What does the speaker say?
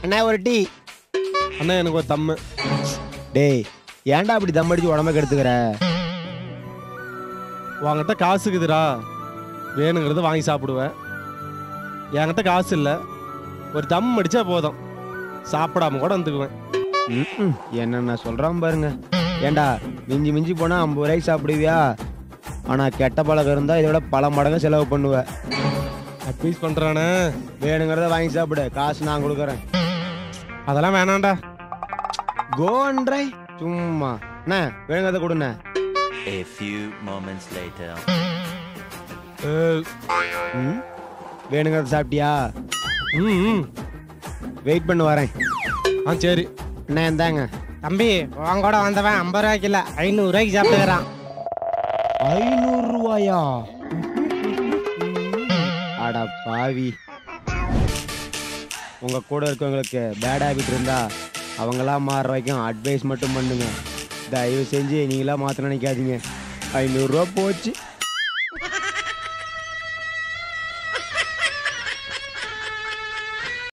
அண்ணா ஒரு டீ அண்ணா எனக்கு ஒரு தம்மு டேய் ஏன்டா அப்படி தம் அடிச்சு உடம்ப கெடுத்துக்கிற உங்ககிட்ட காசுக்குதுடா வேணுங்கிறத வாங்கி சாப்பிடுவேன் என்கிட்ட காசு இல்லை ஒரு தம் அடிச்சா போதும் சாப்பிடாம கூட வந்துக்குவேன் ம்ம். என்னென்ன சொல்றான் பாருங்க ஏன்டா மிஞ்சி மிஞ்சி போனா ஐம்பது ரூபாய்க்கு சாப்பிடுவியா ஆனா கெட்ட பழக்கம் இருந்தா இதை விட பல மடங்கு செலவு பண்ணுவ அட்வைஸ் பண்ணுறானே வேணுங்கிறத வாங்கி சாப்பிடு காசு நான் கொடுக்குறேன் அதெல்லாம் வேணாம்டா கோன்றை சும்மா அண்ணா வேணுங்கிறத கொடுண்ணே A few moments later. ஏய், ம் வேணுங்கிறத சாப்பிட்டியா ம் ம். வெயிட் பண்ணி வரேன் ஆ சரி அண்ணா இந்தாங்க தம்பி உன் கூட வந்தவன் ஐம்பது ரூபாய்க்கு இல்லை ஐநூறு ரூபாய்க்கு சாப்பிட்டுக்கிறான் ஐநூறு ரூபாயா அட பாவி உங்க கூட இருக்கவங்களுக்கு பேட் ஹேபிட் இருந்தா அவங்களாம் மாறுற வரைக்கும் அட்வைஸ் மட்டும் பண்ணுங்க தயவு செஞ்சு நீங்களா மாத்த நினைக்காதீங்க ஐநூறுரூவா போச்சு